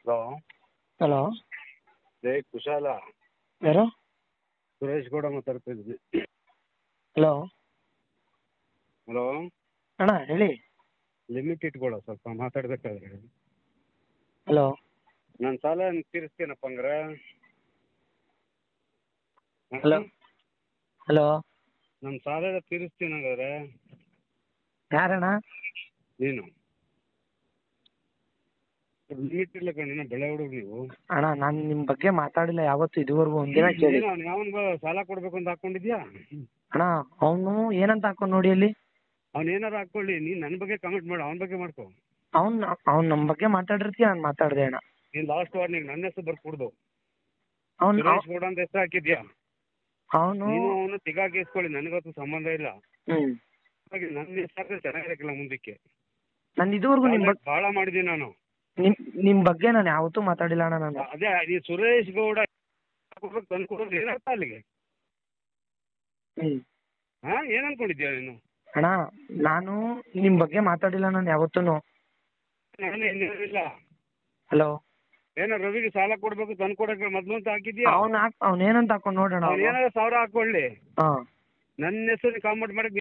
Hello hello ಲೇ ಕುಶಾಲ ಯಾರು ಸುರೇಶ್ ಗೌಡ ಮಾತಾಡ್ತಾ ಇದ್ದೀನಿ ಹಲೋ ಹಲೋ ಅಣ್ಣ ಹೇಳಿ ಲಿಮಿಟ್ ಇಟ್ಕೊಳ್ಳೋ ಸ್ವಲ್ಪ ಮಾತಾಡ್ಬೇಕಾದ್ರೆ ಹಲೋ ನನ್ನ ಸಾಲ ತೀರಿಸ್ತೀನಪ್ಪ ಹಂಗಾರೆ ಹಲೋ ಹಲೋ ನನ್ನ ಸಾಲ ಎಲ್ಲ ತೀರಿಸ್ತೀನಿ ಹಂಗಾದ್ರೆ ಯಾರಣ್ಣ ನೀನು ಲಿಮಿಟ್ ಇಲ್ಲ ಕಣ್ಣ ಬೆಳೆ ಹುಡುಗ ನೀವು ಅಣ್ಣ ನಾನು ನಿಮ್ಮ ಬಗ್ಗೆ ಮಾತಾಡಿಲ್ಲ ಯಾವತ್ತು ಇದುವರೆಗೂ ಒಂದಿನ ಕೇಳಿ ಏನು ಯಾವನ್ಗ ಸಾಲ ಕೊಡ್ಬೇಕು ಅಂತ ಹಾಕೊಂಡಿದ್ಯಾ ಅಣ್ಣ ಅವನು ಏನಂತ ಹಾಕೊಂಡು ನೋಡಿ ಅಲ್ಲಿ ಅವ್ನು ಏನಾರು ಹಾಕೊಳ್ಳಿ ನೀನ್ ನನ್ನ ಬಗ್ಗೆ ಕಮೆಂಟ್ ಮಾಡು ಅವನ ಬಗ್ಗೆ ಮಾಡ್ಕೊ ಅವ್ನ್ ಅವ್ನ್ ನಮ್ಮ ಬಗ್ಗೆ ಮಾತಾಡಿರ್ತೀಯ ನಾನು ಮಾತಾಡ್ದೆ ಅಣ್ಣ ನೀನ್ ಲಾಸ್ಟ್ ವಾರ್ನಿಂಗ್ ನನ್ನ ಹೆಸರು ಬರ್ಕೊಡ್ದು ಅವ್ನು ಸುರೇಶ್ ಗೌಡ ಅಂತ ಹೆಸರು ಹಾಕಿದ್ಯಾ ಅವನು ನೀನು ಅವನು ತಿಗಾಕಿಸ್ಕೊಳ್ಳಿ ನನಗಂತೂ ಸಂಬಂಧ ಇಲ್ಲ ಹ್ಮ್ ಹಾಗೆ ನನ್ನ ಹೆಸರು ಚೆನ್ನಾಗಿರಕ್ಕಿಲ್ಲ ಮುಂದಕ್ಕೆ ನಾನು ಇದುವರೆಗೂ ನಿಮ್ಮ ಬಗ್ಗೆ ಬಹಳ ಮಾಡಿದ್ದೀನಿ ನಾನು ನಿಮ್ ನಿಮ್ ಬಗ್ಗೆ ನಾನು ಯಾವತ್ತೂ ಮಾತಾಡಿಲ್ಲ ಅಣ್ಣ ನಾನು ಅದೇ ಈ ಸುರೇಶ್ ಗೌಡ ಕೊಡ್ಬೇಕು ತಂದು ಕೊಡೋದು ಏನರ್ಥ ಅಲ್ಲಿಗೆ ಹ್ಮ್ ಹಾ ಏನ್ ಅನ್ಕೊಂಡಿದ್ಯಾ ನೀನು ಅಣ್ಣ ನಾನು ನಿಮ್ ಬಗ್ಗೆ ಮಾತಾಡಿಲ್ಲ ನಾನು ಯಾವತ್ತೂ ನಾನು ಏನಿಲ್ಲ ಹಲೋ ಏನೋ ರವಿಗೆ ಸಾಲ ಕೊಡ್ಬೇಕು ತಂದು ಕೊಡಕ್ಕೆ ಮೊದ್ಲು ಅಂತ ಹಾಕಿದ್ಯಾ ಅವ್ನ ಹಾಕ್ ಅವ್ನ ಏನಂತ ಹಾಕೊಂಡು ನೋಡೋಣ ಅವ್ನು ಏನಾರ ಸಾವಿರ ಹಾಕೊಳ್ಳಿ ಹಾ ನನ್ನ ಹೆಸರು ಕಾಮೆಂಟ್ ಮಾಡಕ್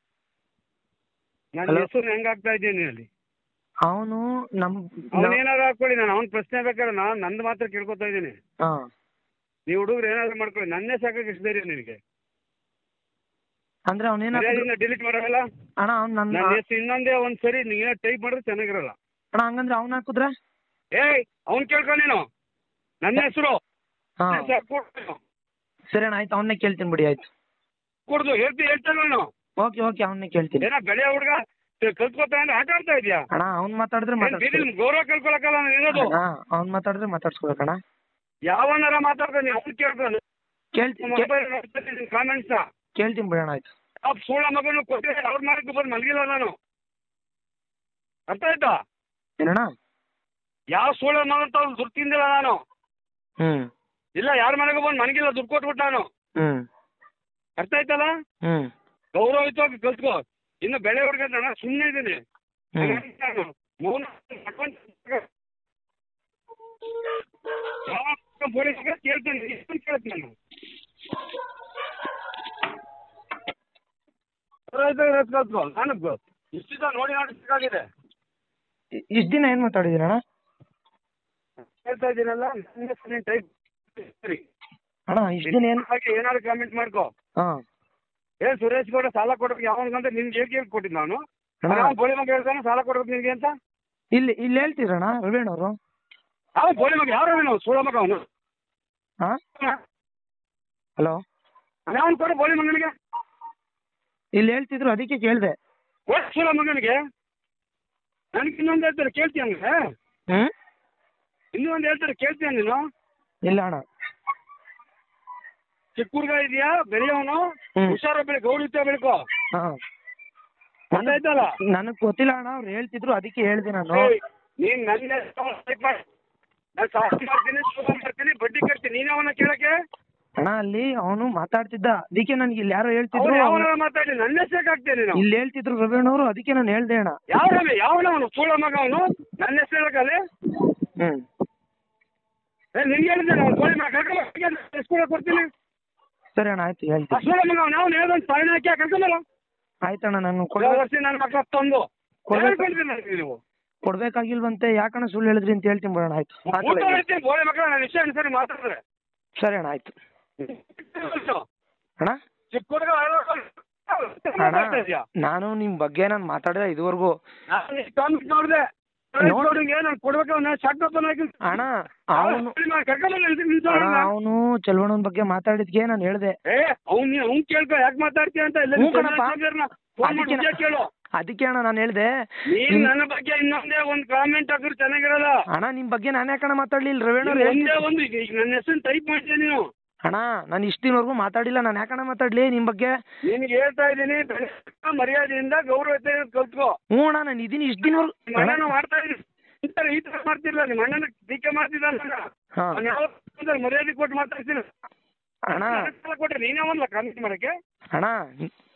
ನನ್ನ Hello? ಹೆಸರು ಹೆಂಗ್ ಹಾಕ್ತಾ ಇದ್ದೀನಿ ಅಲ್ಲಿ ಅವನು ನಮ್ ಅವ್ನ ಏನಾದ್ರು ಹಾಕೊಳ್ಳಿ ನಾನು ಅವ್ನ ಪ್ರಶ್ನೆ ಬೇಕಾದ್ರೆ ನಾನು ನಂದು ಮಾತ್ರ ಕೇಳ್ಕೊತಾ ಇದ್ದೀನಿ ಹಾ ನೀವು ಹುಡುಗರು ಏನಾದ್ರು ಮಾಡ್ಕೊಳ್ಳಿ ನನ್ನೇ ಸಾಕಕ್ಕೆ ಎಷ್ಟು ಧೈರ್ಯ ನಿನಗೆ ಅಂದ್ರೆ ಅವನೇನ ಮರ್ಯಾದೆಯಿಂದ ಡಿಲೀಟ್ ಮಾಡಲ್ಲ ಅಣ್ಣ ಅವ್ನ್ ನನ್ನ ನನ್ನ ಹೆಸರು ಇನ್ನೊಂದೇ ಒಂದ್ ಸರಿ ನೀನೇ ಟೈಪ್ ಮಾಡಿದ್ರೆ ಚೆನ್ನಾಗಿರಲ್ಲ ಅಣ್ಣ ಹಂಗಂದ್ರೆ ಅವ್ನ ಹಾಕುದ್ರೆ ಏಯ್ ಅವ್ನ್ ಕೇಳ್ಕೊ ನೀನು ನನ್ನ ಹೆಸರು ಹಾ ಕೊಡ್ದು ಸರಿ ಅಣ್ಣ ಆಯ್ತು ಅವನ್ನೇ ಕೇಳ್ತೀನಿ ಬಿಡಿ ಆಯ್ತು ಕೊಡ್ದು ಹೇಳ್ತಿ ಹೇಳ್ತಾನೆ ನೀನು ಓಕೆ ಓಕೆ ಅವನ್ನೇ ಕೇಳ್ತೀನಿ ಏನೋ ಬೆಳೆ ಹುಡುಗ ಕಲ್ತ್ಕೊತಾ ಅಂದ್ರೆ ಆಟ ಆಡ್ತಾ ಇದೀಯಾ ಅಣ್ಣ ಅವ್ನ್ ಮಾತಾಡಿದ್ರೆ ಏನ್ ಬೀದಿ ಮಾತಾಡ್ಸ್ಕೊಳಕ್ ಗೌರವ ಕಳ್ಕೊಳಕಲ್ಲ ನಾನು ಇರೋದು ಅಣ್ಣ ಅವ್ನ್ ಮಾತಾಡಿದ್ರೆ ಮಾತಾಡ್ಸ್ಕೊಳಕಣ್ಣ ಯಾವನಾರ ಮಾತಾಡ್ತಾನೆ ಅವ್ನು ಕೇಳ್ತಾನೆ ಕೇಳ್ತೀನಿ ಕಾಮೆಂಟ್ಸ್ ಕೇಳ್ತೀನಿ ಬಿಡೋಣ ಆಯ್ತು ಆ ಸೋಳ ಮಗನು ಕೊಟ್ಟಿದ್ರೆ ಅವ್ರ ಮನೆಗೆ ಬಂದು ಮಲಗಿಲ್ಲ ನಾನು ಅರ್ಥ ಆಯ್ತಾ ಏನಣ್ಣ ಯಾವ ಸೋಳ ಮಗನ ತಾವು ದುಡ್ಡು ತಿಂದಿಲ್ಲ ನಾನು ಹ್ಮ್ ಇಲ್ಲ ಯಾರ ಮನೆಗೂ ಬಂದು ಮನಗಿಲ್ಲ ದುಡ್ಡು ಕೊಟ್ಬಿಟ್ಟು ನಾನು ಹ್ಮ್ ಅರ್ಥ ಆಯ್ತಲ್ಲ ಹ್ಮ್ ಗೌರವಯುತವಾಗಿ ಕಲ್ತ್ಕೋ ಇನ್ನು ಬೆಳೆ ಹುಡುಗ ನಾನು ಸುಮ್ಮನೆ ಇದ್ದೀನಿ ಹ್ಮ್ ನಾನು ಮೌನ ಮಾಡ್ಕೊಂಡ್ ಯಾವ ಪೊಲೀಸ್ಗೆ ಕೇಳ್ತೀನಿ ಎಷ್ಟು ಕೇಳ್ತೀನಿ ನಾನು ಗೌರವಯುತವಾಗಿ ಕಲ್ತ್ಕೋ ನಾನು ಗೊ- ಇಷ್ಟು ದಿನ ನೋಡಿ ನೋಡಿ ಸಿಕ್ಕಾಗಿದೆ ಇ- ಇಷ್ಟ್ ದಿನ ಏನ್ ಮಾತಾಡಿದೀನಿ ಅಣ್ಣ ಹೇಳ್ತಾ ಇದ್ದೀನಲ್ಲ ನನ್ನ ಹೆಸರು ನೀನ್ ಟೈಪ್ ಸರಿ ಅಣ್ಣ ಇಷ್ಟ್ ದಿನ ಏನ್ ಹಾಗೆ ಏನಾದ್ರು ಕಾಮೆಂಟ್ ಮಾಡ್ಕೋ ಹಾ ಏನ್ ಸುರೇಶ್ ಗೌಡ ಸಾಲ ಕೊಡ್ಬೇಕು ಯಾವನಿಗಂತ ನಿನ್ಗೆ ಹೇಗೆ ಹೇಳಿ ಕೊಟ್ಟಿದ್ದು ನಾನು ಅಣ್ಣ ಅವ್ನು ಬೋಳಿ ಮಗ ಹೇಳ್ತಾನೆ ಸಾಲ ಕೊಡ್ಬೇಕು ನಿನ್ಗೆ ಅಂತ ಇಲ್ಲಿ ಇಲ್ಲಿ ಹೇಳ್ತೀರಣ್ಣ ರವೇಣ್ ಅವರು ಯಾವ ಬೋಳಿ ಮಗ ಯಾವ ನಾವು ಸೋಳ ಮಗ ಅವನು ಹಾ ಹಲೋ ಅವನು ಕೊಡು ಬೋಳಿ ಮಗನಿಗೆ ಇಲ್ಲಿ ಹೇಳ್ತಿದ್ರು ಅದಕ್ಕೆ ಕೇಳ್ದೆ ಕೊಡು ಸೋಳ ಮಗನಿಗೆ ನನಗೆ ಇನ್ನೊಂದು ಹೇಳ್ತಾರೆ ಕೇಳ್ತೀಯ ಹಂಗೆ ಹ್ಮ್ ಇನ್ನೊಂದು ಹೇಳ್ತಾರೆ ಕೇಳ್ತೀಯ ನೀನು ಇಲ್ಲ ಅಣ್ಣ ಚಿಕ್ಕ ಹುಡುಗ ಇದೆಯಾ ಬೆಳೆಯವನು ಹ್ಮ್. ಹುಷಾರ ಬೆಳೆ ಗೌಡಿತ ಬೆಳ್ಕೋ ಹಾ ಗೊತ್ತಾಯ್ತಲ್ಲ ನನಗ್ ಗೊತ್ತಿಲ್ಲ ಅಣ್ಣ ಅವ್ರು ಹೇಳ್ತಿದ್ರು ಅದಕ್ಕೆ ಹೇಳ್ದೆ ನಾನು ಏಯ್, ನೀನ್ ನನ್ನ ಟೈಪ್ ಮಾಡಿ ನಾನು ಸಾಲ ಮಾಡ್ತೀನಿ ಸಾಲ ಮಾಡ್ತೀನಿ ಬಡ್ಡಿ ಕಟ್ತೀನಿ ನೀನೇ ಅವನ ಕೇಳಕ್ಕೆ ಅಣ್ಣ ಅಲ್ಲಿ ಅವನು ಮಾತಾಡ್ತಿದ್ದ ಅದಕ್ಕೆ ನನ್ಗೆ ಇಲ್ಲಿ ಯಾರೋ ಹೇಳ್ತಿದ್ರು ಅವ್ನು ಅವ್ನು- ಯಾವನ ಮಾತಾಡಿ ನನ್ನ ಹೆಸರು ಹಾಕ್ತೀನಿ ನೀನು ಇಲ್ಲಿ ಹೇಳ್ತಿದ್ರು ರವೇಣ್ ಅವರು ಅದಕ್ಕೆ ನಾನು ಹೇಳ್ದೆ ಅಣ್ಣ ಯಾವ ರವಿ ಯಾವನವನು ಸೋಳ ಮಗ ಅವನು ನನ್ನ ಹೆಸರು ಹೇಳಕ್ಕಲ್ಲಿ ಹ್ಮ್ ಏ ನಿನ್ಗೆ ಹೇಳಿದ್ದೆ ನಾನು ಕೋಳಿ ಮಗ ಕರ್ಕೊಂಬ ಎಷ್ಟು ಕೂಡ ಕೊಡ್ತೀನಿ ಸರಿ ಅಣ್ಣ ಆಯ್ತು ಆ ಹೇಳ್ತೀನಿ ಸೋಳ ಮಗ ಅವ್ನು ಯಾವನು ಹೇಳ್ದಂತ ಸಾಯಣ ಹಾಕಿ ಕರ್ಕೊಂಬಲ್ಲ ಆಯ್ತಣ್ಣ ನಾನು ಕೊಡ ಕೊಡ್ಬೇಕು ವರ್ಷ ನನ್ನ ಮಕ್ಕಳ ತಂದು ಕೊಡ್ಬೇಕು. ಹೇಳ್ಕೊಳ್ತೀನಿ ನನಗೆ ನೀವು ಕೊಡ್ಬೇಕಾಗಿಲ್ವಂತೆ ಯಾಕಣ್ಣ ಸುಳ್ಳು ಹೇಳಿದ್ರಿ ಅಂತ ಹೇಳ್ತೀನಿ ಬಿಡೋಣ ಆಯ್ತು ಊಟ ಹಾಕಲ್ಲ ಇಲ್ಲಿ. ಹೇಳ್ತೀನಿ ಬೋಳಿ ಮಕ್ಕಳ ನನ್ನ ವಿಷಯ ಅನ್ಸರಿ ಮಾತಾಡಿದ್ರೆ ಸರಿ ಅಣ್ಣ ಆಯ್ತು ಅಣ್ಣ ಚಿಕ್ಕ ಹುಡುಗ ಅಣ್ಣ ಮಾತಾಡ್ತಾ ಇದೀಯಾ ನಾನು ನಿಮ್ ಬಗ್ಗೆ ನಾನು ಮಾತಾಡಿದ ಇದುವರೆಗೂ ನಾನು ಇಷ್ಟು ಕಾಮೆಂಟ್ ನೋಡಿದೆ ನೋಡಿಗೆ ನಾನು ಕೊಡ್ಬೇಕು ಅವ್ನ ಶಾಕ್ ಅಣ್ಣ ಅವನು ಕರ್ಕೊಂಬಲ್ಲ ಅಣ್ಣ ಅವನು ಚಲ್ವಣ್ಣನ ಬಗ್ಗೆ ಮಾತಾಡಿದ್ಗೆ ನಾನು ಹೇಳ್ದೆ ಏ ಅವ್ನ್ ಅವ್ನ್ ಕೇಳ್ಕೊ ಯಾಕೆ ಮಾತಾಡ್ತೀಯ ಅಂತ ಎಲ್ಲ ಹ್ಞೂ ಕಣಪ್ಪ. ಫೋನ್ ಮಾಡಿ ಅದಕ್ಕೆ ನಿಜ ಕೇಳು ಅದಕ್ಕೆ ಅಣ್ಣ ನಾನು ಹೇಳ್ದೆ ನೀನ್ ನನ್ನ ಬಗ್ಗೆ ಇನ್ನೊಂದೇ ಒಂದ್ ಕಾಮೆಂಟ್ ಹಾಕಿದ್ರೆ ಚೆನ್ನಾಗಿರಲ್ಲ ಅಣ್ಣ ನಿಮ್ ಬಗ್ಗೆ ನಾನು ಯಾಕಣ್ಣ ಮಾತಾಡ್ಲಿಲ್ಲ ರವೇಣ್ ಅವ್ರು ನೀನ್ ಒಂದೇ ಹೇಳ್ತಿದ್ರು ಒಂದು ಈಗ ಈಗ ನನ್ನ ಹೆಸರು ಟೈಪ್ ಮಾಡ್ತೀಯ ನೀನು ಅಣ್ಣ ನಾನು ಇಷ್ಟು ದಿನವರೆಗೂ ಮಾತಾಡಿಲ್ಲ ನಾನು ಯಾಕಣ್ಣ ಮಾತಾಡ್ಲಿ ನಿಮ್ ಬಗ್ಗೆ ನಿನ್ಗೆ ಹೇಳ್ತಾ ಇದ್ದೀನಿ ಮರ್ಯಾದೆಯಿಂದ ಗೌರವತೆ ಕಲ್ತ್ಕೋ ಹ್ಞೂ ಅಣ್ಣ ನಾನು ಇದೀನಿ ಇಷ್ಟು ದಿನವರೆಗೂ ನಿಮ್ಮ ಅಣ್ಣನ ಮಾಡ್ತಾ ಇದ್ದೀನಿ ಈ ತರ ಈ ತರ ಮಾಡ್ತಿರ್ಲ ನಿಮ್ಮ ಅಣ್ಣನ ಟೀಕೆ ಮಾಡ್ತಿದ್ದಾನ ಹಾ ಅವ್ನು ಯಾವ ಮರ್ಯಾದೆ ಕೊಟ್ಟು ಮಾತಾಡ್ತೀನಿ ಅಣ್ಣ ಕೊಟ್ರೆ ನೀನೇ ಒಂದ್ಲ ಕಾಮೆಂಟ್ ಮಾಡಕ್ಕೆ ಅಣ್ಣ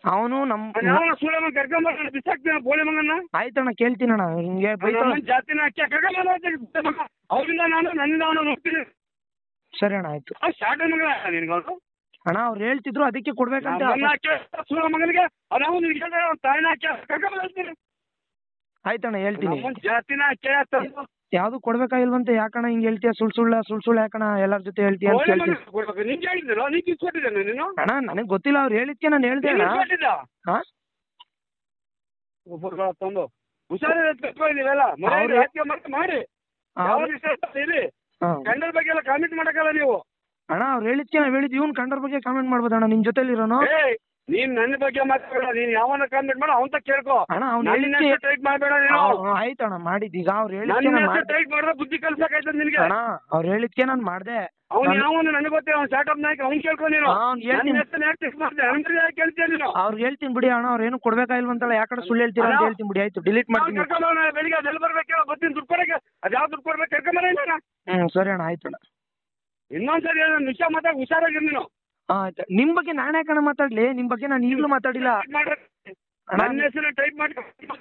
ಅವನು ನಮ್ಮ ಯಾವ ಸುಳ್ಳ ಮಗ ಕರ್ಕೊಂಬರ್ತಾನೆ ಬಿಸಾಕ್ತೀನಿ ಬೋಳಿ ಮಗನ್ನ ಆಯ್ತಣ್ಣ ಕೇಳ್ತೀನಣ್ಣ ಹಿಂಗೆ ಬೈತಾಳ ನಮ್ಮ ಜಾತಿನ ಹಾಕಿ ಕರ್ಕೊಂಬರ್ತಾನೆ ಮಗ ಅವ್ರಿಂದ ನಾನು ನನ್ನಿಂದ ಅವನು ಹೋಗ್ತೀನಿ ಸರಿ ಅಣ್ಣ ಆಯ್ತು ಆ ಶಾಟ ಮಗ ನಿನ್ಗವನು ಅಣ್ಣ ಅವ್ರು ಹೇಳ್ತಿದ್ರು ಅದಕ್ಕೆ ಕೊಡ್ಬೇಕಂತ ನನ್ನ ಹಾಕಿ ಸುಳ್ಳ ಮಗನಿಗೆ ನಾವು ನಿನ್ಗೆ ಹೇಳಿದ್ರೆ ಅವ್ನ ತಾಯಿನ ಹಾಕಿ ಕರ್ಕೊಂಬರ್ತೀನಿ ಆಯ್ತಣ್ಣ ಹೇಳ್ತೀನಿ ನಮ್ಮ ಜಾತಿನ ಹಾಕಿ ತಂದು ಯಾವ್ದು ಕೊಡ್ಬೇಕಾಗಿಲ್ವಂತೆ ಯಾಕಣ್ಣ ಹಿಂಗ್ ಹೇಳ್ತೀಯ ಸುಳ್ ಸುಳ್ಳ ಸುಳ್ ಸುಳ್ಳು ಯಾಕಣ್ಣ ಎಲ್ಲಾರ ಜೊತೆ ಹೇಳ್ತೀಯ ಅಂತ ಬೋಳಿ ಕೇಳ್ತೀನಿ ಮಗನಿಗೆ ಕೊಡ್ಬೇಕು ನಿಂಗೆ ಹೇಳಿದ್ದಿಲ್ಲ ನೀನು ಕಿಸ್ಕೊಟ್ಟಿದ್ದೇನೆ ನೀನು ಅಣ್ಣ ನನಗೆ ಗೊತ್ತಿಲ್ಲ ಅವ್ರು ಹೇಳಿದ್ಕೆ ನಾನು ಹೇಳ್ದೆ ನೀನು ಅಣ್ಣ ಕಿಸ್ಕೊಟ್ಟಿದ್ದ ಹಾ ಒಬ್ಬರುಗಳ ತಂದು ಹುಷಾರಿಲ್ಲ ಕಟ್ಕೊ ನೀವೆಲ್ಲ ಮನೆ ಅವ್ರು- ರಾಜಕೀಯ ಮತ್ತೆ ಮಾಡಿ ಯಾವ ಅವ್ರು- ವಿಷಯ ಇರಿ ಹಾ. ಗಂಡರ ಬಗ್ಗೆ ಎಲ್ಲ ಕಾಮೆಂಟ್ ಮಾಡಕ್ಕಲ್ಲ ನೀವು ಅಣ್ಣ ಅವ್ರು ಹೇಳಿದ್ಕೆ ನಾವು ಹೇಳಿದ್ವಿ ಇವ್ನು ಕಂಡರ್ ಬಗ್ಗೆ ಕಾಮೆಂಟ್ ಮಾಡ್ಬೋದಣ್ಣ ನಿಮ್ ಜೊತೆಲಿರೋನು ಏ ನೀನ್ ನನ್ನ ಬಗ್ಗೆ ಮಾತಾಡ ನೀನ್ ಯಾವನ ಕಾಮೆಂಟ್ ಮಾಡ ಅವನ್ ಕೇಳ್ಕೊ ಅಣ್ಣ ಅವ್ನು ನನ್ನ ಹೇಳಿದ್ಕೆ ಹೆಸರು ಟೈಪ್ ಮಾಡಬೇಡ ನೀನು ಆಯ್ತಣ್ಣ ಮಾಡಿದ್ದು ಈಗ ಅವ್ರು ಹೇಳಿದ್ಕೆ ನನ್ನ ನಾನು ಹೆಸರು ಮಾಡ್ದೆ ಟೈಪ್ ಮಾಡಿದ್ರೆ ಬುದ್ಧಿ ಕಲ್ಸಕ್ಕಾಯ್ತದ ನಿನ್ಗೆ ಅಣ್ಣ ಅವ್ರು ಹೇಳಿದ್ಕೆ ನಾನು ಮಾಡ್ದೆ ಅವ್ನು ನಾನು- ಯಾವನು ನನಗೆ ಗೊತ್ತೇ ಅವ್ನು ಸ್ಟಾರ್ಟ್ಅಪ್ ನಾಯಕ ಅವ್ನು ಕೇಳ್ಕೊ ನೀನು ಹಾ, ಅವ್ನ್ ಹೇಳ್ತೀನಿ. ನನ್ನ ಹೆಸರು ಯಾಕೆ ಟೆಕ್ಸ್ಟ್ ಮಾಡ್ದೆ ಅಂದ್ರೆ ಯಾಕೆ ಕೇಳ್ತೀಯ ನೀನು ಅವ್ರಿಗೆ ಹೇಳ್ತೀನಿ ಬಿಡಿ ಅಣ್ಣ ಅವ್ರು ಏನು ಕೊಡ್ಬೇಕಾಗಿಲ್ವಂತಲ್ಲ ಯಾಕಡೆ ಸುಳ್ಳು ಹೇಳ್ತೀರಾ ಅಂತ ಅಣ್ಣ. ಹೇಳ್ತೀನಿ ಬಿಡಿ ಆಯ್ತು ಡಿಲೀಟ್ ಅವ್ನು ಮಾಡ್ತೀನಿ ಕರ್ಕೊಂಡ್ ಹೋಗೋಣ, ಬೆಳಿಗ್ಗೆ ಅದೆಲ್ಲ ಬರ್ಬೇಕಲ್ಲ ಬರ್ತೀನಿ ದುಡ್ಡು ಕೊಡಕ್ಕೆ ಅದು ಯಾವ ದುಡ್ಡು ಕೊಡ್ಬೇಕು ಕರ್ಕೊಂಬರ ಇಲ್ಲ ಹ್ಮ್ ಸರಿ ಅಣ್ಣ ಆಯ್ತು ಅಣ್ಣ ಇನ್ನೊಂದ್ಸರಿ ನನ್ನ ವಿಷಯ ಮಾತಾಡಿ ಹುಷಾರಾಗಿರ್ ನೀನು ಹಾ, ಆಯ್ತು ನಿಮ್ ಬಗ್ಗೆ ನಾನು ಯಾಕಣ್ಣ ಮಾತಾಡ್ಲಿ ನಿಮ್ ಬಗ್ಗೆ ನಾನು ಈಗಲೂ ಮಾತಾಡಿಲ್ಲ ಟೈಪ್ ಮಾಡ್ರೆ ಅಣ್ಣ, ನನ್ನ ಹೆಸರು ಟೈಪ್ ಮಾಡಿ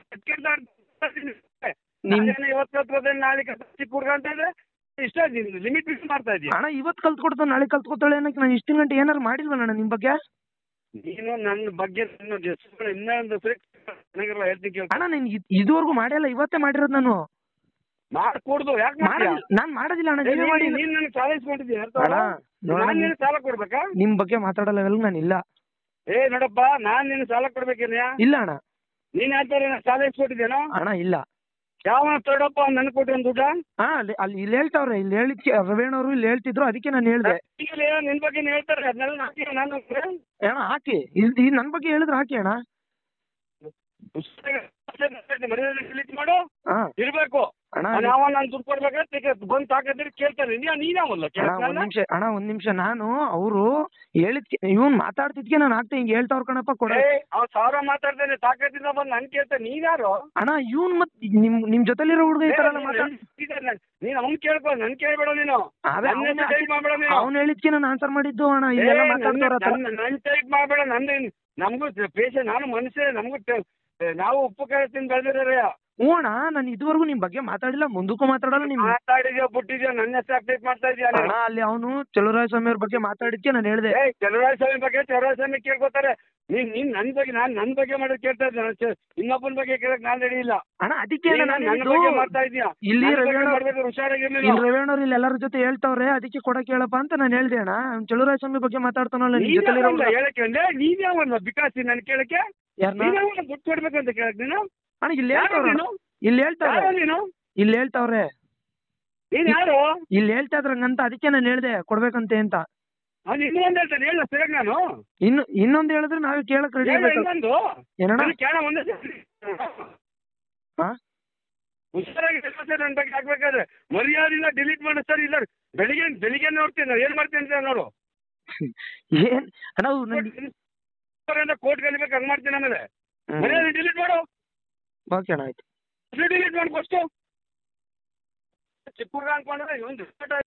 ನಿಮ್- ನಿಮ್ ಇವತ್ತು ಹತ್ತೋದೇನು ನಾಳೆ ಚಿಕ್ಕ ಹುಡುಗ ಅಂತ ಇದ್ರೆ ಇಷ್ಟ ಲಿಮಿಟ್ ಮಿಸ್ ಮಾಡ್ತಾ ಇದೀಯ ಅಣ್ಣ ಇವತ್ತು ಕಲ್ತ್ಕೊಡ್ತಾನೆ ನಾಳೆ ಕಲ್ತ್ಕೊತಾಳೆ ಅನ್ನಕ್ಕೆ ನಾನು ಇಷ್ಟಿನ ಗಂಟೆ ಏನಾರು ಮಾಡಿಲ್ವಣ್ಣ ನಿಮ್ ಬಗ್ಗೆ ನೀನು ನನ್ನ ಬಗ್ಗೆ ನನ್ನ ಹೆಸರು ಇನ್ನೊಂದು ಸರಿ ನನಗೆಲ್ಲ ಹೇಳ್ತೀನಿ ಕೇಳ್ಕೊ. ಅಣ್ಣ ನೀನ್ ಇದ್- ಇದುವರೆಗೂ ಮಾಡಿಲ್ಲ ಇವತ್ತೇ ಮಾಡಿರೋದು ನಾನು ಮಾಡ್ಕೊಡ್ದು ಯಾಕೆ ಮಾಡ್ತೀಯ ಮಾಡೋದಿಲ್ಲ ನಾನ್ ಮಾಡೋದಿಲ್ಲ ಅಣ್ಣ ಏ, ನೀವೇ ನೀನ್- ಮಾಡಿ ನೀನ್ ನನಗೆ ಸಾಲ ಇಸ್ಕೊಂಡಿದ್ದೀಯ ಅರ್ಥ ಅಣ್ಣ ನೋಡಣ್ಣ ನಾನು ನಿನ್ ಸಾಲ ಕೊಡ್ಬೇಕಾ ನಿಮ್ ಬಗ್ಗೆ ಮಾತಾಡೋ ಲೆವೆಲ್ ನಾನು ಇಲ್ಲ ಏ ನೋಡಪ್ಪ ನಾನ್ ನಿನ್ ಸಾಲ ಕೊಡ್ಬೇಕೇನ್ಯಾ ಇಲ್ಲ ಅಣ್ಣ ನೀನ್ ಯಾವ್ದಾರ ಸಾಲ ಇಸ್ಕೊಟ್ಟಿದ್ದೇನೋ ಅಣ್ಣ ಇಲ್ಲ ಯಾವ ತಡಪ್ಪ ನನ್ ಕೊಟ್ಟಿನ ದುಡ್ಡ ಹಾ ಅಲ್ಲಿ ಅಲ್ಲಿ ಇಲ್ಲಿ ಹೇಳ್ತಾವ್ರೆ ಇಲ್ಲಿ ಹೇಳಿದ್ಕೆ ರವೇಣ್ ಅವರು ಇಲ್ಲಿ ಹೇಳ್ತಿದ್ರು ಅದಕ್ಕೆ ನಾನು ಹೇಳ್ದೆ ಈಗಲೇ ನಿನ್ ಬಗ್ಗೆ ಹೇಳ್ತಾರೆ ಅದನ್ನೆಲ್ಲ ಹಾಕಿ ನಾನು ಅಣ್ಣ ಹಾಕಿ ಇಲ್ಲಿ ಇಲ್ಲಿ ನನ್ನ ಬಗ್ಗೆ ಹೇಳಿದ್ರೆ ಹಾಕಿ ಅಣ್ಣ ಡಿಲೀಟ್ ಮಾಡು ಹಾ ಇರ್ಬೇಕು ಅಣ್ಣ ಯಾವ ನಾನು ದುಡ್ಡು ಕೊಡ್ಬೇಕಾದ್ರೆ ಬಂದ್ ತಾಕತ್ತಿದ್ರೆ ಕೇಳ್ತಾರೆ ನೀ ನೀನಾವಲ್ಲ ಅಣ್ಣ ಒಂದ್ ನಿಮಿಷ ಅಣ್ಣ ಒಂದ್ ನಿಮಿಷ ನಾನು ಅವರು ಹೇಳಿದ್ಕೆ ಇವ್ನ್ ಮಾತಾಡ್ತಿದ್ಕೆ ನಾನು ಆಗ್ತಾ ಹಿಂಗ್ ಹೇಳ್ತಾವ್ರ ಕಣಪ್ಪ ಕೊಡ ಅವ್ನು ಸಾವಿರ ಮಾತಾಡ್ತಾನೆ ತಾಕತ್ತಿಂದ ಬಂದು ನನ್ ಕೇಳ್ತಾನೆ ನೀನ್ಯಾರು ಅಣ್ಣ ಇವ್ನ್ ಮತ್ ನಿಮ್ ನಿಮ್ ಜೊತೆಲಿರೋ ಹುಡುಗ ಈ ತರ ಎಲ್ಲ ಮಾತಾಡ್ ನೀನ್ ಅವ್ನ್ ಕೇಳ್ಕೊ ನನ್ ಕೇಳ್ಬೇಡ ನೀನು ಅದೇ ನನ್ನ ಹೆಸರು ಟೈಪ್ ಮಾಡ್ಬೇಡ ನೀನು ಅವ್ನು ಹೇಳಿದ್ಕೆ ನಾನು ಆನ್ಸರ್ ಮಾಡಿದ್ದು ಅಣ್ಣ ಇಲ್ಲೆಲ್ಲ ಮಾತಾಡ್ತಾರ ನನ್ ಟೈಪ್ ಮಾಡ್ಬೇಡ ನಂದು ನಮಗೂ ಪೇಷಂಟ್ ನಾನು ಮನುಷ್ಯ ನಮಗೂ ನಾವು ಉಪ್ಪು ಕಾಯಿ ತಿಂದು ಬೆಳೆದಿದ್ದಾರೆ ಹ್ಞೂ ಅಣ್ಣ ನಾನು ಇದುವರೆಗೂ ನಿಮ್ ಬಗ್ಗೆ ಮಾತಾಡಿಲ್ಲ ಮುಂದಕ್ಕೂ ಮಾತಾಡಲ್ಲ ನಿಮ್ ಮಾತಾಡಿದ್ಯಾ ಬಿಟ್ಟಿದ್ಯಾ ನನ್ನ ಹೆಸರು ಟೈಪ್ ಮಾಡ್ತಾ ಇದೀಯ ಅಣ್ಣ ಅಲ್ಲಿ ಅವನು ಚಲುವರಾಯ ಸ್ವಾಮಿ ಅವ್ರ ಬಗ್ಗೆ ಮಾತಾಡಿದ್ಕೆ ನಾನು ಹೇಳ್ದೆ ಏ ಚಲುವರಾಯ ಸ್ವಾಮಿ ಬಗ್ಗೆ ಚಲುವರಾಯ ಸ್ವಾಮಿ ಕೇಳ್ಕೊತಾರೆ ನೀನ್ ನೀನ್ ನನ್ ಬಗ್ಗೆ ನಾನ್ ನನ್ ಬಗ್ಗೆ ಮಾಡೋದು ಕೇಳ್ತಾ ಇದ್ದೆ ನಾನು ಚ- ಇನ್ನೊಬ್ಬನ ಬಗ್ಗೆ ಕೇಳಕ್ ನಾನ್ ರೆಡಿ ಇಲ್ಲ ಅಣ್ಣ ಅದಕ್ಕೆ ನೀನು ನಾನು ನನ್ನ ಬಗ್ಗೆ ಮಾಡ್ತಾ ಇದೀಯ ಇಲ್ಲಿ ನನ್ ಬಗ್ಗೆ ರವಿಯಣ್ಣ ಮಾಡ್ಬೇಕಾದ್ರೆ ಹುಷಾರಾಗಿರ್ಲಿಲ್ಲ ಇಲ್ಲಿ ರವಿಯಣ್ಣ ಅವ್ರು ಇಲ್ಲಿ ಎಲ್ಲರ ಜೊತೆ ಹೇಳ್ತಾವ್ರೆ ಅದಕ್ಕೆ ಕೊಡಕ್ ಹೇಳಪ್ಪ ಅಂತ ನಾನು ಹೇಳ್ದೆ ಅಣ್ಣ ಅವ್ನು ಚಲುವರಾಯ ಸ್ವಾಮಿ ಬಗ್ಗೆ ಮಾತಾಡ್ತಾನಲ್ಲ ನಿಮ್ ನೀನ್ ಜೊತೆಲಿರೋ ಯಾವನ್ಲ ಹೇಳಕ್ಕೆ ಅಂದ್ರೆ ನೀನ್ ಯಾವನ್ಲ ಬಿಕಾಸಿ ನನ್ ಕೇಳಕ್ಕೆ ಯಾರನ್ನ ನೀನ್ ಯಾವನ್ಲ ದುಡ್ಡು ಕೊಡ್ಬೇಕು ಅಂತ ಕೇಳಕ್ ನೀನು ಅಣ್ಣ ಇಲ್ಲಿ ಯಾರು ಹೇಳ್ತಾವ್ರೆ ನೀನು ಇಲ್ಲಿ ಹೇಳ್ತಾವ್ರೆ ಯಾರು ನೀನು ಇಲ್ಲಿ ಹೇಳ್ತಾವ್ರೆ ನೀನ್ ಯಾರು ಇಲ್ಲಿ ಹೇಳ್ತಾ ಇದ್ರಂಗಂತ ಅದಕ್ಕೆ ನಾನು ಹೇಳ್ದೆ ಕೊಡ್ಬೇಕಂತೆ ಅಂತ ಅವ್ನು ಇನ್ನೊಂದು ಹೇಳ್ತಾನೆ ಹೇಳ ಸರಿಯಾಗಿ ನಾನು ಇನ್ನು ಇನ್ನೊಂದ್ ಹೇಳಿದ್ರೆ ನಾವೇ ಕೇಳಕ್ ರೆಡಿ ಹೇಳ ಆಗ್ಬೇಕು ಇನ್ನೊಂದು ಏನಣ್ಣ ನನಗೆ ಕೇಳ ಒಂದೇ ಸರಿ. ಹಾ ಹುಷಾರಾಗಿ ಕೆಲಸ ನನ್ನ ಬಗ್ಗೆ ಹಾಕ್ಬೇಕಾದ್ರೆ ಮರ್ಯಾದೆಯಿಂದ ಡಿಲೀಟ್ ಮಾಡಿ ಸರ್ ಇಲ್ಲ ಬೆಳಿಗ್ಗೆ ಬೆಳಿಗ್ಗೆ ನೋಡ್ತೀನಿ ನಾನು ಏನ್ ಮಾಡ್ತೀನಿ ಅಂತ ನೋಡು ಏನ್ ಅಣ್ಣ ಅವ್ರು ನನ್- ಕೋರ್ಟ್ ಕಲಿಬೇಕು ಹಂಗ್ ಮಾಡ್ತೀನಿ ಆಮೇಲೆ ಹ್ಮ್. ಮರ್ಯಾದೆ ಡಿಲೀಟ್ ಮಾಡು ಓಕೆ ಅಣ್ಣ ಆಯ್ತು ಡಿಲೀಟ್ ಮಾಡಿ ಫಸ್ಟು ಚಿಕ್ಕ ಹುಡುಗ ಅನ್ಕೊಂಡ್ರೆ ಇವನ್